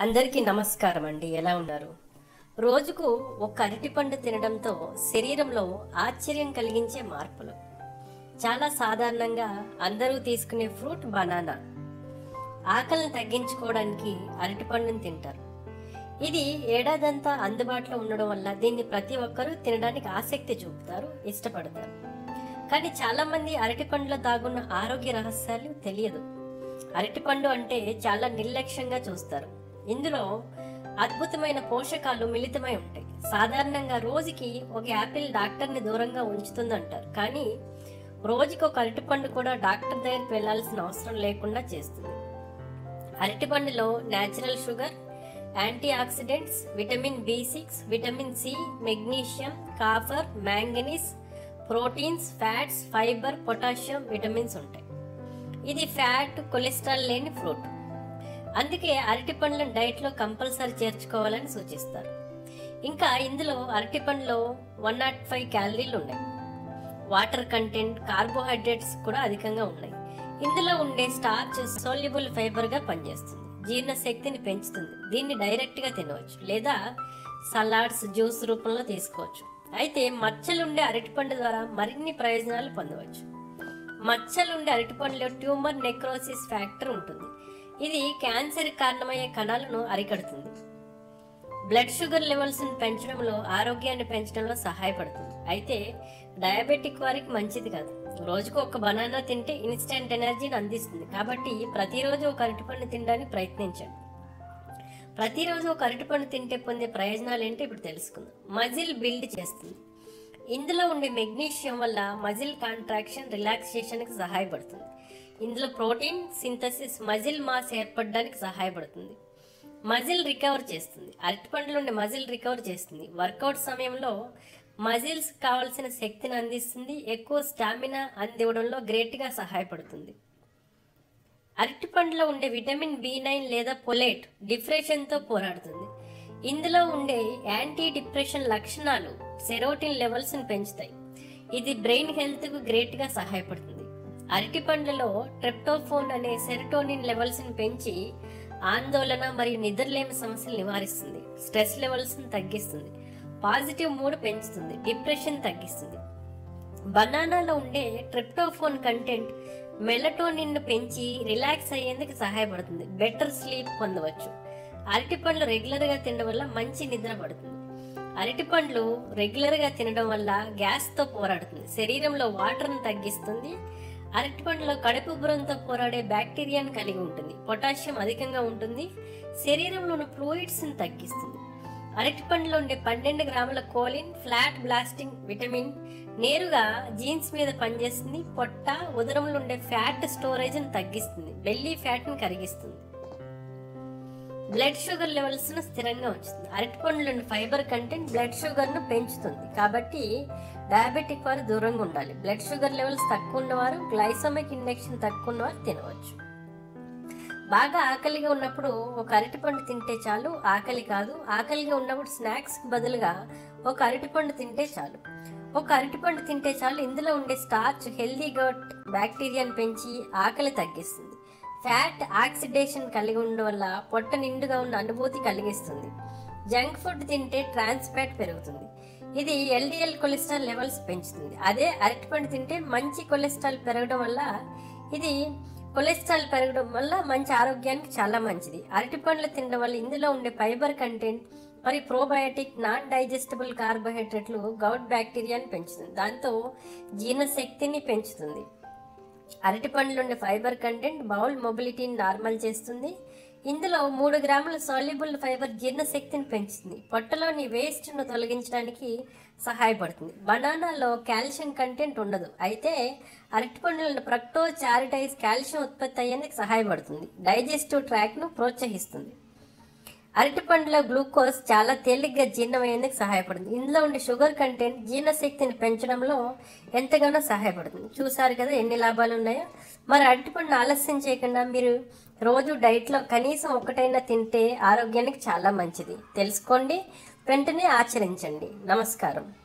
అందరికీ నమస్కారం అండి ఎలా ఉన్నారు రోజుకు ఒక అరటిపండు తినడంతో శరీరంలో ఆశ్చర్యం కలిగించే మార్పులు చాలా సాధారణంగా అందరూ తీసుకునే ఫ్రూట్ బనానా ఆకలిని తగ్గించుకోవడానికి అరటిపండుని తింటారు ఇది ఏడాదంతా అందుబాటులో ఉండడం వల్ల దీన్ని ప్రతి ఒక్కరూ తినడానికి ఆసక్తి చూపుతారు ఇష్టపడతారు కానీ చాలా మంది అరటిపండులో దాగున్న ఆరోగ్య రహస్యాలు తెలియదు అరటిపండు అంటే చాలా నిర్లక్ష్యంగా చూస్తారు ఇందులో అద్భుతమైన పోషకాలు మిళితమై ఉంటాయి సాధారణంగా రోజుకి ఒక యాపిల్ డాక్టర్ని దూరంగా ఉంచుతుందంటారు కానీ రోజుకి ఒక అరటిపండు కూడా డాక్టర్ దగ్గరికి వెళ్లాల్సిన అవసరం లేకుండా చేస్తుంది అరటిపండులో natural sugar antioxidants vitamin B six vitamin C magnesium copper manganese proteins fats fibre potassium vitamins ఉంటాయి ఇది ఫ్యాట్ కొలెస్ట్రాల్ లేని ఫ్రూట్ అందుకే అరటి పండ్లను డైట్లో కంపల్సరీ చేర్చుకోవాలని సూచిస్తారు ఇంకా ఇందులో అరటి పండ్లో వన్ నాట్ ఫైవ్ క్యాలరీలు ఉన్నాయి వాటర్ కంటెంట్ కార్బోహైడ్రేట్స్ కూడా అధికంగా ఉన్నాయి ఇందులో ఉండే స్టార్చ్ సోల్యుబుల్ ఫైబర్ గా పనిచేస్తుంది జీర్ణశక్తిని పెంచుతుంది దీన్ని డైరెక్ట్ గా తినవచ్చు లేదా సలాడ్స్ జ్యూస్ రూపంలో తీసుకోవచ్చు అయితే మచ్చలుండే అరటిపండు ద్వారా మరిన్ని ప్రయోజనాలు పొందవచ్చు మచ్చలుండే అరటిపండులో ట్యూమర్ నెక్రోసిస్ ఫ్యాక్టర్ ఉంటుంది ఇది క్యాన్సర్ కారణమయ్యే కణాలను అరికడుతుంది బ్లడ్ షుగర్ లెవెల్స్ పెంచడంలో ఆరోగ్యాన్ని పెంచడంలో సహాయపడుతుంది అయితే డయాబెటిక్ వారికి మంచిది కాదు రోజుకు ఒక బనానా తింటే ఇన్స్టెంట్ ఎనర్జీని అందిస్తుంది కాబట్టి ప్రతిరోజు ఒక అరటిపండు తినడానికి ప్రయత్నించండి ప్రతిరోజు ఒక అరటిపండు తింటే పొందే ప్రయోజనాలు ఏంటో ఇప్పుడు తెలుసుకుందాం మజిల్ బిల్డ్ చేస్తుంది ఇందులో ఉండే మెగ్నీషియం వల్ల మజిల్ కాంట్రాక్షన్ రిలాక్సేషన్కి సహాయపడుతుంది ఇందులో ప్రోటీన్ సింథసిస్ మజిల్ మాస్ ఏర్పడడానికి సహాయపడుతుంది మజిల్ రికవర్ చేస్తుంది అరటిపండులో ఉండే మజిల్ రికవర్ చేస్తుంది వర్కౌట్ సమయంలో మజిల్స్ కావాల్సిన శక్తిని అందిస్తుంది ఎక్కువ స్టామినా అందివ్వడంలో గ్రేట్గా సహాయపడుతుంది అరటిపండులో ఉండే విటమిన్ బి నైన్ లేదా పొలేట్ డిప్రెషన్తో పోరాడుతుంది ఇందులో ఉండే యాంటీ డిప్రెషన్ లక్షణాలు సెరోటిన్ లెవెల్స్ని పెంచుతాయి ఇది బ్రెయిన్ హెల్త్కు గ్రేట్గా సహాయపడుతుంది అరటి పండ్లలో ట్రెప్టోఫోన్ అనే సెరటోనిన్ లెవెల్స్ని పెంచి ఆందోళన మరియు నిద్రలేమి సమస్యలు నివారిస్తుంది స్ట్రెస్ లెవెల్స్ని తగ్గిస్తుంది పాజిటివ్ మూడ్ పెంచుతుంది డిప్రెషన్ తగ్గిస్తుంది బనానాలో ఉండే ట్రిప్టోఫోన్ కంటెంట్ మెలటోనిన్ పెంచి రిలాక్స్ అయ్యేందుకు సహాయపడుతుంది బెటర్ స్లీప్ పొందవచ్చు అరటి పండ్లు రెగ్యులర్గా తినడం వల్ల మంచి నిద్ర పడుతుంది అరటి పండ్లు రెగ్యులర్గా తినడం వల్ల గ్యాస్తో పోరాడుతుంది శరీరంలో వాటర్ను తగ్గిస్తుంది అరటి పండ్లో కడుపు ఉబ్బరంతో పోరాడే బ్యాక్టీరియాను కలిగి ఉంటుంది పొటాషియం అధికంగా ఉంటుంది శరీరంలోని ఫ్లూయిడ్స్ని తగ్గిస్తుంది అరటి పండులో ఉండే పన్నెండు గ్రాముల కోలిన్ ఫ్లాట్ బ్లాస్టింగ్ విటమిన్ నేరుగా జీన్స్ మీద పనిచేస్తుంది పొట్ట ఉదరంలో ఉండే ఫ్యాట్ స్టోరేజ్ని తగ్గిస్తుంది బెల్లీ ఫ్యాట్ని కరిగిస్తుంది బ్లడ్ షుగర్ లెవెల్స్ ను స్థిరంగా ఉంచుతుంది అరటి పండ్లోని ఫైబర్ కంటెంట్ బ్లడ్ షుగర్ ను పెంచుతుంది కాబట్టి డయాబెటిక్ వారు దూరంగా ఉండాలి బ్లడ్ షుగర్ లెవెల్స్ తక్కువ ఉన్నవారు గ్లైసమిక్ ఇండక్షన్ తక్కువ ఉన్నవారు తినవచ్చు బాగా ఆకలిగా ఉన్నప్పుడు ఒక అరటిపండు తింటే చాలు ఆకలి కాదు ఆకలిగా ఉన్నప్పుడు స్నాక్స్ బదులుగా ఒక అరటిపండు తింటే చాలు ఒక అరటిపండు తింటే చాలు ఇందులో ఉండే స్టార్చ్ హెల్దీ గట్ బ్యాక్టీరియాను పెంచి ఆకలి తగ్గిస్తుంది ఫ్యాట్ ఆక్సిడేషన్ కలిగి ఉండడం వల్ల పొట్ట నిండుగా ఉన్న అనుభూతి కలిగిస్తుంది జంక్ ఫుడ్ తింటే ట్రాన్స్ ఫ్యాట్ పెరుగుతుంది ఇది ఎల్డిఎల్ కొలెస్ట్రాల్ లెవెల్స్ పెంచుతుంది అదే అరటిపండు తింటే మంచి కొలెస్ట్రాల్ పెరగడం వల్ల ఇది కొలెస్ట్రాల్ పెరగడం వల్ల మంచి ఆరోగ్యానికి చాలా మంచిది అరటి పండ్లు తినడం వల్ల ఇందులో ఉండే ఫైబర్ కంటెంట్ మరి ప్రోబయోటిక్ నాన్ డైజెస్టబుల్ కార్బోహైడ్రేట్లు గౌట్ బ్యాక్టీరియాని పెంచుతుంది దాంతో జీర్ణశక్తిని పెంచుతుంది అరటి పండ్లు ఉండే ఫైబర్ కంటెంట్ బౌల్ మొబిలిటీని నార్మల్ చేస్తుంది ఇందులో మూడు గ్రాముల సాల్యుబుల్ ఫైబర్ జీర్ణశక్తిని పెంచుతుంది పొట్టలోని వేస్ట్ను తొలగించడానికి సహాయపడుతుంది బనానాలో కాల్షియం కంటెంట్ ఉండదు అయితే అరటిపండులను ప్రక్టో చారిటైజ్ కాల్షియం ఉత్పత్తి అయ్యేందుకు సహాయపడుతుంది డైజెస్టివ్ ట్రాక్ను ప్రోత్సహిస్తుంది అరటిపండులో గ్లూకోజ్ చాలా తేలిగ్గా జీర్ణమయ్యేందుకు సహాయపడుతుంది ఇందులో ఉండే షుగర్ కంటెంట్ జీర్ణశక్తిని పెంచడంలో ఎంతగానో సహాయపడుతుంది చూసారు కదా ఎన్ని లాభాలు ఉన్నాయో మరి అరటిపండు ఆలస్యం చేయకుండా మీరు రోజు డైట్లో కనీసం ఒకటైనా తింటే ఆరోగ్యానికి చాలా మంచిది తెలుసుకోండి వెంటనే ఆచరించండి నమస్కారం